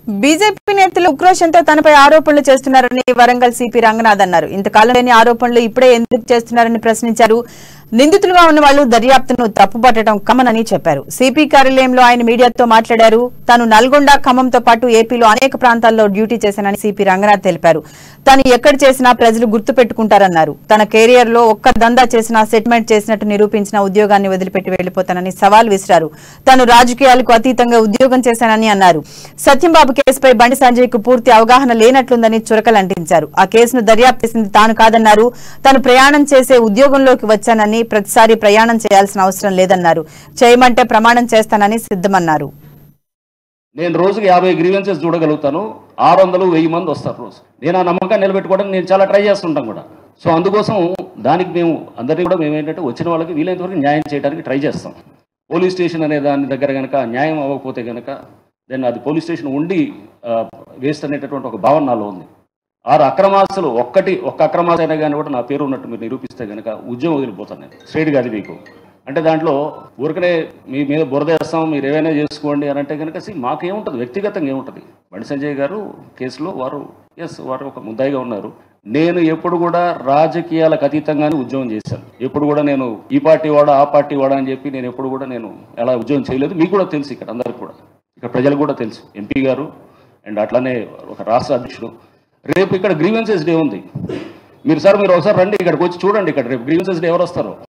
BJP నేతలు ఉక్రోషంతో తనపై ఆరోపణలు చేస్తున్నారని వరంగల్ సిపి రంగనాథ్ అన్నారు ఇంతకాలం లేని ఆరోపణలు ఇప్పుడే ఎందుకు చేస్తున్నారని ప్రశ్నించారు నిందితులుగా ఉన్న వాళ్ళు దర్యాప్తును తప్పుపట్టడం కమనని చెప్పారు సిపి కార్యాలయంలో ఆయన మీడియాతో మాట్లాడారు తాను నల్గొండ ఖమ్మంతో పాటు ఏపీలో అనేక ప్రాంతాల్లో డ్యూటీ చేశానని సిపి రంగనాథ్ తెలిపారు తాను ఎక్కడ చేసినా ప్రజలు గుర్తు పెట్టుకుంటారన్నారు తన కెరియర్ లో ఒక్క దందా చేసినా సెటిల్మెంట్ చేసినట్టు నిరూపించిన ఉద్యోగాన్ని వదిలిపెట్టి వెళ్లిపోతానని సవాల్ విసిరారు తాను రాజకీయాలకు అతీతంగా ఉద్యోగం చేశానని అన్నారు సత్యంబాబు కేసుపై బండి సంజయ్ కు పూర్తి అవగాహన లేనట్లుందని చురకలంటించారు ఆ కేసును దర్యాప్తు చేసింది తాను కాదన్నారు తాను ప్రయాణం చేసే ఉద్యోగంలోకి వచ్చానని ప్రతిసారి ప్రయాణం చేయాల్సిన అవసరం లేదన్నారు చేయమంటే ప్రమాణం చేస్తానని సిద్ధమన్నారు నేను రోజుకి యాభై గ్రీవెన్సెస్ చూడగలుగుతాను ఆరు వందలు వెయ్యి మంది వస్తారు రోజు నేను ఆ నమ్మకాన్ని నిలబెట్టుకోవడానికి నేను చాలా ట్రై చేస్తుంటాం కూడా సో అందుకోసం దానికి మేము అందరినీ కూడా మేము ఏంటంటే వచ్చిన వాళ్ళకి వీలైనంత వరకు న్యాయం చేయడానికి ట్రై చేస్తాం పోలీస్ స్టేషన్ అనే దాని దగ్గర కనుక న్యాయం అవ్వకపోతే కనుక దెన్ అది పోలీస్ స్టేషన్ ఉండి వేస్ట్ అనేటటువంటి ఒక భావన నాలో ఉంది ఆరు అక్రమాస్తులు ఒక్కటి ఒక్క అక్రమాస అయినా కానీ కూడా నా పేరు ఉన్నట్టు మీరు నిరూపిస్తే కనుక ఉద్యోగం వదిలిపోతాను నేను స్ట్రైట్గా అది మీకు అంటే దాంట్లో ఊరికనే మీ మీద బురద వేస్తాం మీరు ఏమైనా చేసుకోండి అని అంటే కనుక see, మాకేముంటుంది వ్యక్తిగతంగా ఏముంటుంది బండి సంజయ్ గారు కేసులో వారు ఎస్ వారు ఒక ముద్దాయిగా ఉన్నారు నేను ఎప్పుడు కూడా రాజకీయాలకు అతీతంగానే ఉద్యోగం చేశాను ఎప్పుడు కూడా నేను ఈ పార్టీ వాడా ఆ పార్టీ వాడా అని చెప్పి నేను ఎప్పుడు కూడా నేను ఎలా ఉద్యోగం చేయలేదు మీకు కూడా తెలుసు ఇక్కడ అందరికి కూడా ఇక్కడ ప్రజలకు కూడా తెలుసు ఎంపీ గారు అండ్ అట్లానే ఒక రాష్ట్ర అధ్యక్షుడు రేపు ఇక్కడ గ్రీవెన్సెస్ డే ఉంది మీరు సార్ మీరు ఒకసారి రండి ఇక్కడికి వచ్చి చూడండి ఇక్కడ రేపు గ్రీవెన్సెస్ డే ఎవరు వస్తారు